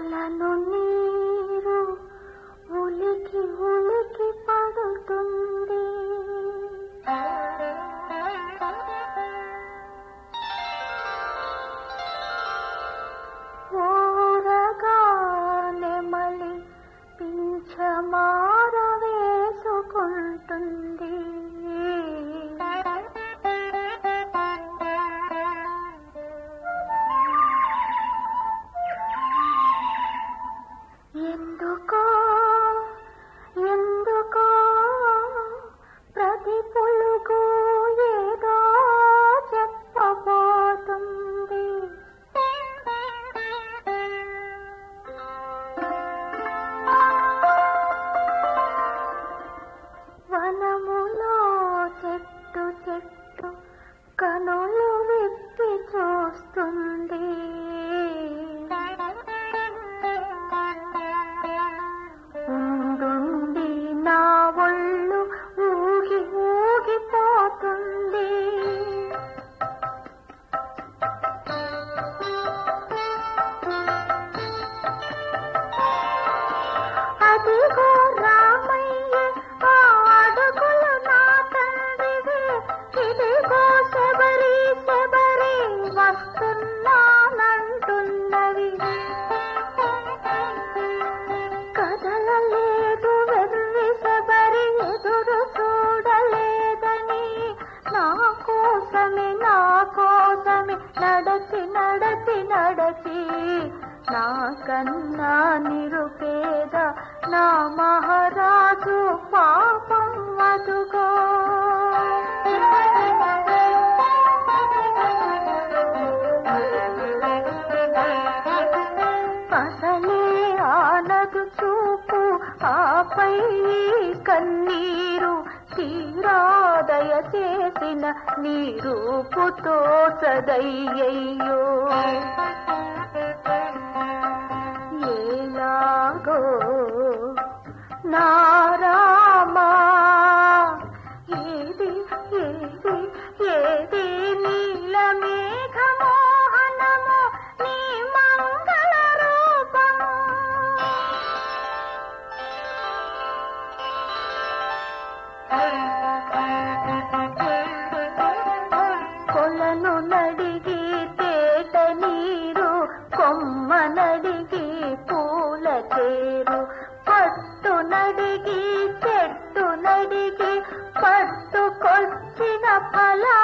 కొలను నీరు ఉలికి ఉలికి పడుతుంది ఓరగా నెమలి పింఛమార వేసుకుంటుంది ఎందుకో ఎందుకో ప్రతి పులుగు ఏదో చెప్పబోతుంది వనములో చెట్టు చెట్టు కనులు విప్పి చూస్తుంది ఉండుండి నా ఒళ్ళు ఊగి ఊగిపోతుంది అదిగో రామయ్య ఆ అడుగులు నా తండ్రివి ఇదిగో శబరి శబరి వస్తున్నానంటున్నవి కదలలేదు వెర్రి శబరి ఎదురు చూడలేదని నా కోసమే నా కోసమే నడచి నడచి నడచి నా కన్నా నిరుపేద నా మహారాజు పాపం అదుగో అసలే ఆనదు చూపు ఆపై కన్నీరు తీరాదయ చేసిన నీ రూపుతో చదయ్యయ్యో ఏలాగో నారామా ఏది ఏది ఏది నీల మేఘమోహనము నీ మంగళ రూపం కొలను నడిగి తేట నీరు కొమ్మ నడిగి పూల చేరు పట్టు నడిగి చెట్టు నడిగి పట్టుకొచ్చిన ఫలా